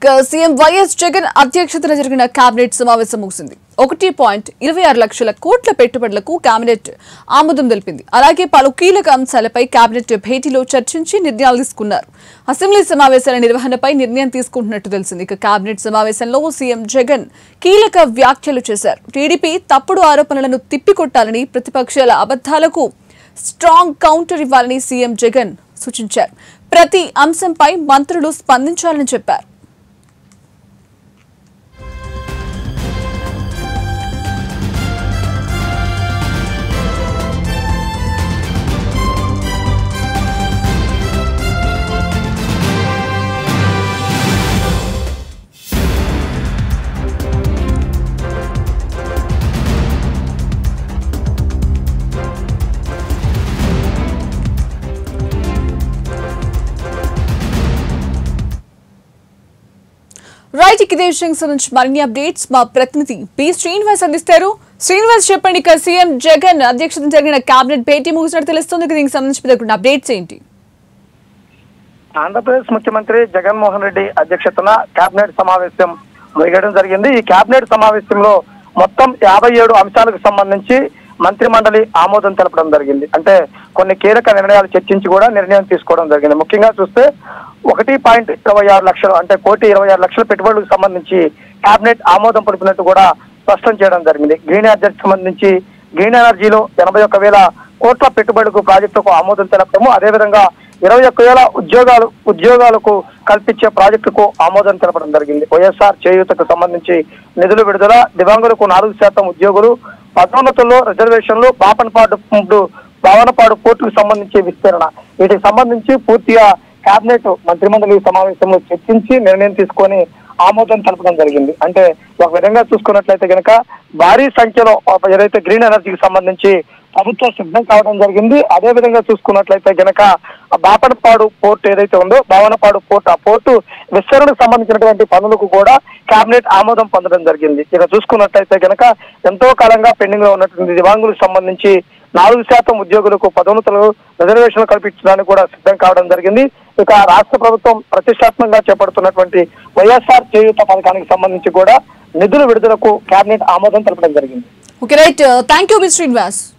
ఇక CM YS Jagan అధ్యక్షతన జరిగిన కేబినెట్ సమావేశం ముగిసింది ఒకటి పాయింట్ ఇరవై ఆరు లక్షల కోట్ల పెట్టుబడులకు కేబినెట్ ఆమోదం తెలిపింది అలాగే పలు కీలక అంశాలపై కేబినెట్ భేటీలో చర్చించి నిర్ణయాలు తీసుకున్నారు అసెంబ్లీ సమావేశాల నిర్వహణపై నిర్ణయం తీసుకుంటున్నట్టు తెలిసింది ఇక కేబినెట్ సమావేశంలో సీఎం జగన్ కీలక వ్యాఖ్యలు చేశారు టీడీపీ తప్పుడు ఆరోపణలను తిప్పికొట్టాలని ప్రతిపక్షాల అబద్ధాలకు స్ట్రాంగ్ కౌంటర్ ఇవ్వాలని సీఎం జగన్ సూచించారు ప్రతి అంశంపై మంత్రులు స్పందించాలని చెప్పారు రైట్ ఇక ఇదే విషయం సంబంధించి మరిన్ని అప్డేట్స్ మా ప్రతినిధి బి శ్రీనివాస్ అందిస్తారు శ్రీనివాస్ చెప్పండి ఇక సీఎం జగన్ అధ్యక్షతన జరిగిన కేబినెట్ భేటీ ముగిసినట్టు తెలుస్తుంది ఇక దీనికి సంబంధించి అప్డేట్స్ ఏంటి ఆంధ్రప్రదేశ్ ముఖ్యమంత్రి జగన్మోహన్ రెడ్డి అధ్యక్షతన కేబినెట్ సమావేశం ముగియడం జరిగింది ఈ కేబినెట్ సమావేశంలో మొత్తం యాభై ఏడు అంశాలకు సంబంధించి మంత్రి మండలి ఆమోదం తెలపడం జరిగింది అంటే కొన్ని కీలక నిర్ణయాలు చర్చించి కూడా నిర్ణయం తీసుకోవడం జరిగింది ముఖ్యంగా చూస్తే ఒకటి పాయింట్ ఇరవై ఆరు లక్షలు అంటే కోటి ఇరవై ఆరు లక్షల పెట్టుబడులకు సంబంధించి కేబినెట్ ఆమోదం పలిపినట్టు కూడా స్పష్టం చేయడం జరిగింది గ్రీన్ ఎనర్జీకి సంబంధించి గ్రీన్ ఎనర్జీలో ఎనభై ఒక్క వేల కోట్ల పెట్టుబడులకు ప్రాజెక్టుకు ఆమోదం తెలపడము అదేవిధంగా ఇరవై ఒక్క వేల ఉద్యోగాలు ఉద్యోగాలకు కల్పించే ప్రాజెక్టుకు ఆమోదం తెలపడం జరిగింది వైఎస్ఆర్ చేయూతకు సంబంధించి నిధుల విడుదల దివ్యాంగులకు నాలుగు శాతం ఉద్యోగులు పదోన్నతుల్లో రిజర్వేషన్లు బాపనపాడు భావనపాడు పోర్టుకు సంబంధించి విస్తరణ వీటికి సంబంధించి పూర్తిగా కేబినెట్ మంత్రిమండలి సమావేశంలో చర్చించి నిర్ణయం తీసుకొని ఆమోదం తెలపడం జరిగింది అంటే ఒక విధంగా చూసుకున్నట్లయితే కనుక భారీ సంఖ్యలో ఏదైతే గ్రీన్ ఎనర్జీకి సంబంధించి ప్రభుత్వం సిద్ధం కావడం జరిగింది అదే విధంగా చూసుకున్నట్లయితే గనక ఆ బాపనపాడు పోర్ట్ ఏదైతే ఉందో భావనపాడు పోర్ట్ ఆ పోర్టు విస్తరణకు సంబంధించినటువంటి పనులకు కూడా కేబినెట్ ఆమోదం పొందడం జరిగింది ఇక చూసుకున్నట్లయితే గనక ఎంతో కాలంగా పెండింగ్ లో ఉన్నటువంటి దివాంగులకు సంబంధించి నాలుగు శాతం ఉద్యోగులకు పదోన్నతులు రిజర్వేషన్లు కల్పించడానికి కూడా సిద్ధం కావడం జరిగింది ఇక రాష్ట్ర ప్రభుత్వం ప్రతిష్టాత్మకంగా చేపడుతున్నటువంటి వైఎస్ఆర్ చేయూత పథకానికి సంబంధించి కూడా నిధుల విడుదలకు కేబినెట్ ఆమోదం తెలపడం జరిగింది okay right thank you B Srinivas